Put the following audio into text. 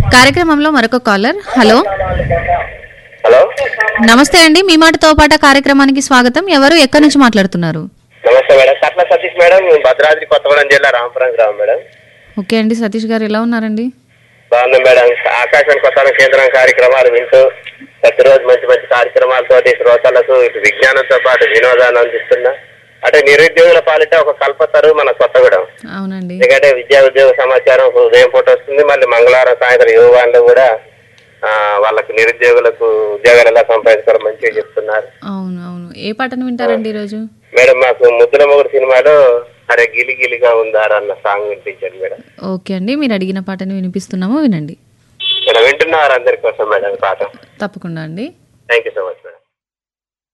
కార్యక్రమంలో మరొక caller hello hello నమస్తే అండి మీ మాటతో పాట కార్యక్రమానికి స్వాగతం ఎవరు ఎక్కడి నుంచి మాట్లాడుతున్నారు నమస్తే మేడం కట్ల సతీష్ మేడం భద్రాద్రి కొత్తగూడెం జిల్లా రామపురం గ్రామం మేడం ఓకే అండి సతీష్ గారు ఎలా ఉన్నారండి బాగుంది మేడం ఆకాశం కొత్త కేంద్రం కార్యక్రమాలు వింటూ ప్రతిరోజు మంచి మంచి కార్యక్రమాలతోటి శ్రోతలకు ఇటు విజ్ఞానంతో పాటు వినోదాన్ని అందిస్తున్నా అంటే నిరుద్యోగుల పాలిట ఒక కల్పతరు మన కొత్తగూడెం అవునండి ఎందుకంటే విద్యా ఉద్యోగ సమాచారం ఒక ఉదయం పూట వస్తుంది మళ్ళీ మంగళవారం సాయంత్రం యువవాళ్ళు కూడా ఆ, వాళ్ళకు నిరుద్యోగులకు ఉద్యోగాలు ఎలా సంపాదించుకోవాలో మంచిగా చెప్తున్నారు అవును అవును ఏ పాటను వింటారండి ఈరోజు మేడం మాకు ముద్దుల మొగుడు సినిమాలో అరే గిలి గిలిగా ఉందారా అన్న సాంగ్ వినిపించండి మేడం ఓకే అండి మీరు అడిగిన పాటను వినిపిస్తున్నాము వినండి మేడం వింటున్నారు అందరి కోసం మేడం ఈ పాట తప్పకుండా అండి thank you so much madam